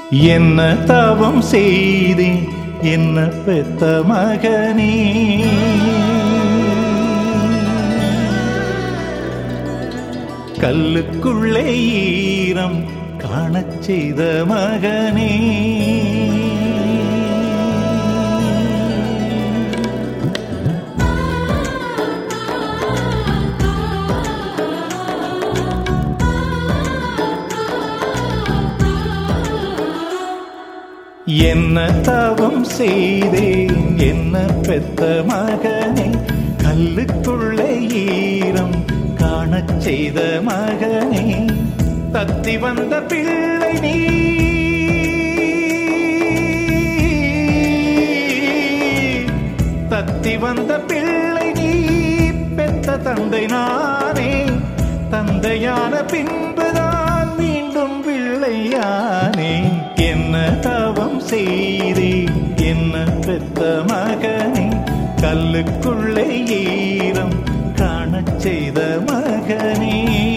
என்ன தவம் செய்தேன் என்ன பெத்த மகனே கல்லுக்குள்ளே ஈரம் காணச் செய்த மகனே என்ன தவம் செய்தேன் என்ன பெத்த மகனே கல்லுக்குள்ளே ஈரம் காணச் செய்த மகனே தத்தி வந்த பிள்ளை நீ தத்தி வந்த பிள்ளை நீ பெத்த தந்தை நானே தந்தையான பின்புதான் மீண்டும் பிள்ளையானே என்ன தவம் செய்தேன் என்ன பெத்த மகனே கல்லுக்குள்ளே ஈரம் காணச் செய்த மகனே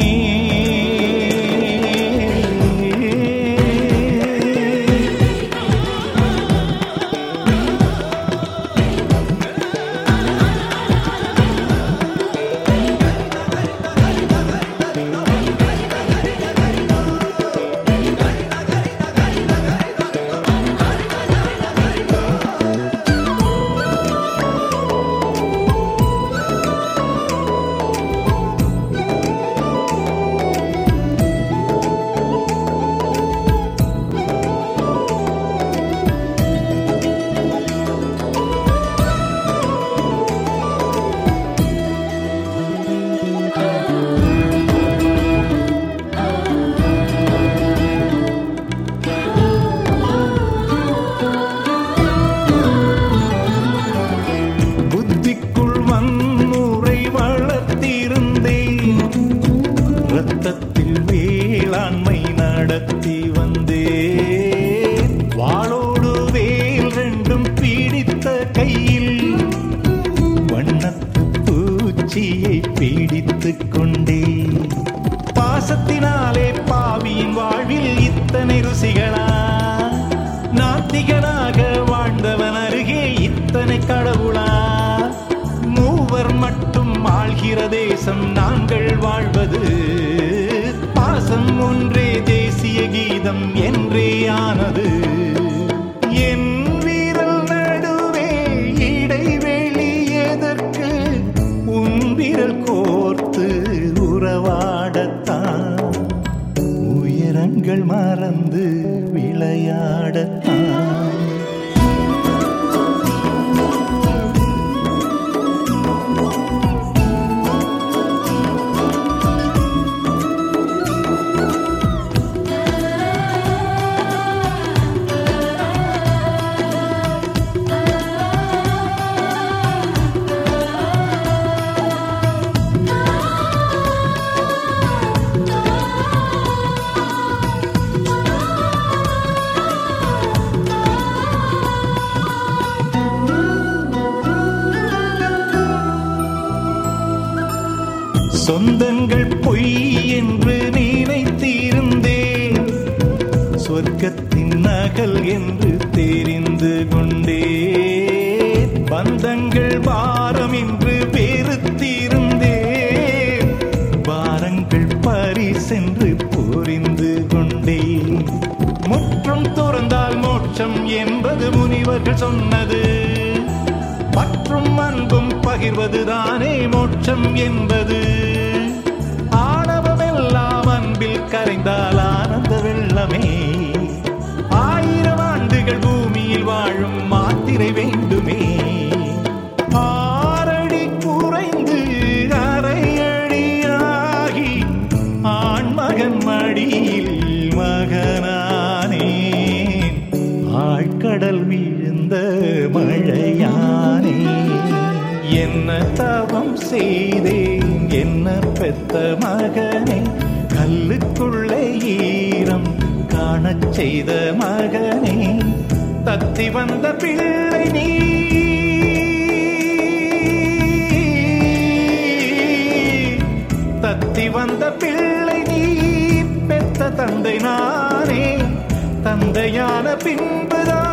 புத்திக்குள் வன்முறை வளர்த்திருந்தேன் ரத்தத்தில் வேளாண்மை நடத்தி வந்தேன் வாளோடு வேல் ரெண்டும் பீடித்த கையில் வண்ணத்து பூச்சியை பீடித்துக் கொண்டேன் பாசத்தினாலே பாவியின் வாழ்வில் இத்தனை ருசிகளா நாத்திகனாக வாழ்ந்தவன் அருகே இத்தனை கடவுளா மூவர் மட்டும் ஆள்கிற தேசம் நாங்கள் வாழ்வது பாசம் ஒன்றே தேசிய கீதம் என்றே ஆனது என் வீரல் நடுவே இடைவெளி எதற்கு உன் விரல் கோர்த்து உறவாடத்தான் உயரங்கள் மறந்து விளையாடத்தான் சொந்தங்கள் பொய் என்று நினைத்திருந்தேன் சொர்க்கத்தின் நகல் என்று தெரிந்து கொண்டே பந்தங்கள் பாரம் என்று வெறுத்திருந்தே பாரங்கள் பரிசென்று புரிந்து கொண்டே முற்றும் துறந்தால் மோட்சம் என்பது முனிவர்கள் சொன்னது பற்றும் அன்பும் பகிர்வதுதானே மோட்சம் என்பது ஆணவமெல்லாம் அன்பில் கரைந்தால் ஆனந்த வெள்ளமே ஆயிரம் ஆண்டுகள் பூமியில் வாழும் மாத்திரை வேண்டுமே ஆறடி குறைந்து அரையடியாகி ஆண்மகன் மடியில் மகனானேன் ஆழ்கடல் வீழ்ந்த மழையானே என்ன தவம் செய்தேன் என்ன பெத்த மகனே கல்லுக்குள்ளே ஈரம் காணச் செய்த மகனே தத்தி வந்த பிள்ளை நீ தத்தி வந்த பிள்ளை நீ பெத்த தந்தை நானே தந்தை தந்தையான பின்புதான்